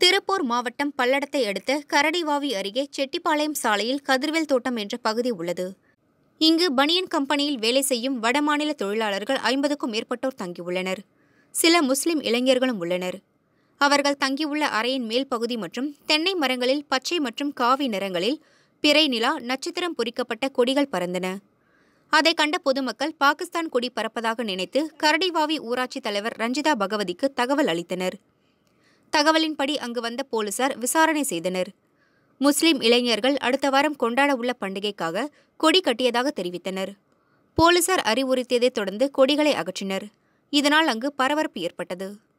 திருப்பூர் மாவட்டம் பல்லடத்தை அடுத்த கரடிவாவி அருகே செட்டிப்பாளையம் சாலையில் கதிர்வேல் தோட்டம் என்ற பகுதி உள்ளது இங்கு பனியன் கம்பெனியில் வேலை செய்யும் வடமாநில தொழிலாளர்கள் ஐம்பதுக்கும் மேற்பட்டோர் தங்கியுள்ளனர் சில முஸ்லிம் இளைஞர்களும் உள்ளனர் அவர்கள் தங்கியுள்ள அறையின் மேல் பகுதி மற்றும் தென்னை மரங்களில் பச்சை மற்றும் காவி நிறங்களில் பிறை நிலா நட்சத்திரம் பொறிக்கப்பட்ட கொடிகள் பறந்தன அதை கண்ட பொதுமக்கள் பாகிஸ்தான் கொடி பறப்பதாக நினைத்து கரடிவாவி ஊராட்சி தலைவர் ரஞ்சிதா பகவதிக்கு தகவல் அளித்தனர் தகவலின்படி அங்கு வந்த போலீசார் விசாரணை செய்தனர் முஸ்லிம் இளைஞர்கள் அடுத்த வாரம் கொண்டாட உள்ள பண்டிகைக்காக கொடி கட்டியதாக தெரிவித்தனர் போலீசார் அறிவுறுத்தியதைத் தொடர்ந்து கொடிகளை அகற்றினர் இதனால் அங்கு பரபரப்பு ஏற்பட்டது